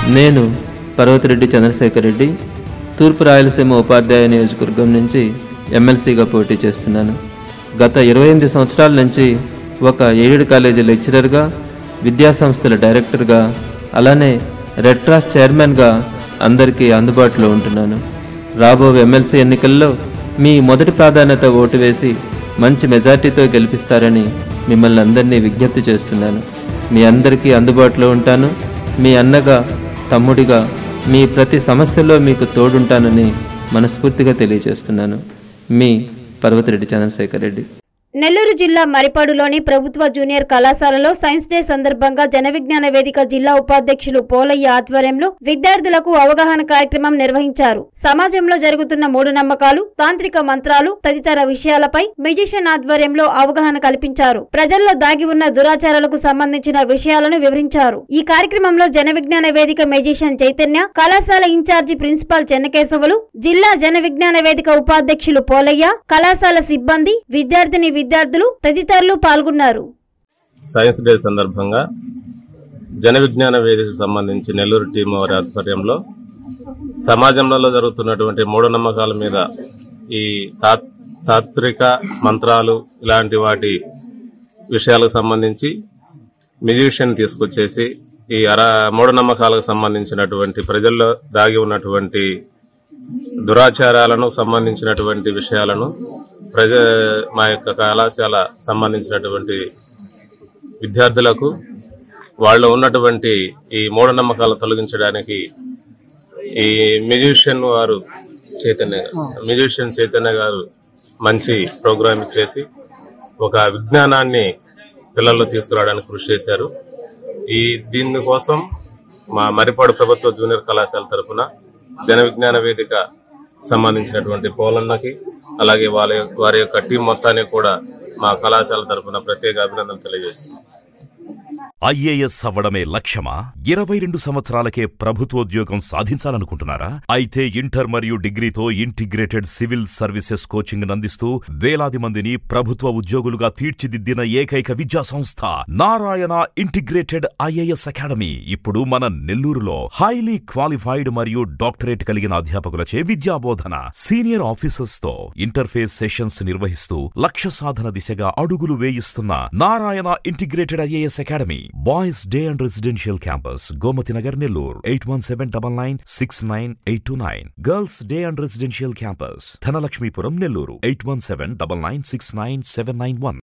నేను పర్వతిరెడ్డి చంద్రశేఖర్ రెడ్డి తూర్పు రాయలసీమ ఉపాధ్యాయ నియోజకవర్గం నుంచి ఎమ్మెల్సీగా పోటీ చేస్తున్నాను గత ఇరవై ఎనిమిది సంవత్సరాల నుంచి ఒక ఎయిడెడ్ కాలేజీ లెక్చరర్గా విద్యాసంస్థల డైరెక్టర్గా అలానే రెడ్ క్రాస్ చైర్మన్గా అందరికీ అందుబాటులో ఉంటున్నాను రాబో ఎమ్మెల్సీ ఎన్నికల్లో మీ మొదటి ప్రాధాన్యత ఓటు వేసి మంచి మెజార్టీతో గెలిపిస్తారని మిమ్మల్ని అందరినీ విజ్ఞప్తి చేస్తున్నాను మీ అందరికీ అందుబాటులో ఉంటాను మీ అన్నగా తమ్ముడిగా మీ ప్రతి సమస్యలో మీకు తోడుంటానని మనస్ఫూర్తిగా తెలియజేస్తున్నాను మీ పర్వతిరెడ్డి చంద్రశేఖర్ రెడ్డి నెల్లూరు జిల్లా మరిపాడులోని ప్రభుత్వ జూనియర్ కళాశాలలో సైన్స్ డే సందర్భంగా జన విజ్ఞాన వేదిక జిల్లా ఉపాధ్యక్షులు పోలయ్య ఆధ్వర్యంలో విద్యార్థులకు అవగాహన కార్యక్రమం నిర్వహించారు సమాజంలో జరుగుతున్న మూఢనమ్మకాలు తాంత్రిక మంత్రాలు తదితర విషయాలపై మెజిషియన్ ఆధ్వర్యంలో అవగాహన కల్పించారు ప్రజల్లో దాగి ఉన్న దురాచారాలకు సంబంధించిన విషయాలను వివరించారు ఈ కార్యక్రమంలో జన విజ్ఞాన వేదిక మెజిషియన్ చైతన్య కళాశాల ఇన్ఛార్జి ప్రిన్సిపాల్ చెన్నకేశవులు జిల్లా జన విజ్ఞాన వేదిక ఉపాధ్యక్షులు పోలయ్య కళాశాల సిబ్బంది విద్యార్థిని విద్యార్థులు తదితరులు పాల్గొన్నారు సైన్స్ డే సందర్భంగా జన విజ్ఞాన వేదికకు సంబంధించి నెల్లూరు టీం వారి ఆధ్వర్యంలో సమాజంలో జరుగుతున్నటువంటి మూఢనమ్మకాల మీద ఈ తా- తాత్విక మంత్రాలు ఇలాంటి వాటి విషయాలకు సంబంధించి మ్యూజిషియన్ తీసుకొచ్చేసి ఈ అర మూఢనమ్మకాలకు సంబంధించినటువంటి ప్రజల్లో దాగి ఉన్నటువంటి దురాచారాలను సంబంధించినటువంటి విషయాలను ప్రజ మా యొక్క కళాశాల సంబంధించినటువంటి విద్యార్థులకు వాళ్ళు ఉన్నటువంటి ఈ మూఢనమ్మకాలు తొలగించడానికి ఈ మ్యూజిషియన్ వారు చైతన్య మ్యూజిషియన్ చైతన్య గారు మంచి ప్రోగ్రామ్ చేసి ఒక విజ్ఞానాన్ని పిల్లల్లో తీసుకురావడానికి కృషి చేశారు ఈ దీని కోసం మా మరిపాడు ప్రభుత్వ జూనియర్ కళాశాల తరపున జన విజ్ఞాన వేదిక సంబంధించినటువంటి పోలన్నకి అలాగే వాళ్ళ వారి యొక్క టీం మొత్తానికి కూడా మా కళాశాల తరపున ప్రత్యేక అభినందనలు తెలియజేస్తున్నాం ఐఏఎస్ అవ్వడమే లక్ష్యమా ఇరవై రెండు సంవత్సరాలకే ప్రభుత్వోద్యోగం సాధించాలనుకుంటున్నారా అయితే ఇంటర్ మరియు డిగ్రీతో ఇంటిగ్రేటెడ్ సివిల్ సర్వీసెస్ కోచింగ్ అందిస్తూ వేలాది మందిని ప్రభుత్వ ఉద్యోగులుగా తీర్చిదిద్దిన ఏకైక విద్యా సంస్థ నారాయణ ఇంటిగ్రేటెడ్ ఐఏఎస్ అకాడమీ ఇప్పుడు మన నెల్లూరులో హైలీ క్వాలిఫైడ్ మరియు డాక్టరేట్ కలిగిన అధ్యాపకులచే విద్యాబోధన సీనియర్ ఆఫీసర్స్ తో ఇంటర్ఫేస్ సెషన్స్ నిర్వహిస్తూ లక్ష్య సాధన దిశగా అడుగులు వేయిస్తున్న Narayana integrated IAS academy boys day and residential campus Gomathi Nagar Nellore eight one seven double nine six nine eight two nine girls day and residential campus Dhanalakshmipuram Nellore eight one seven double nine six nine seven nine one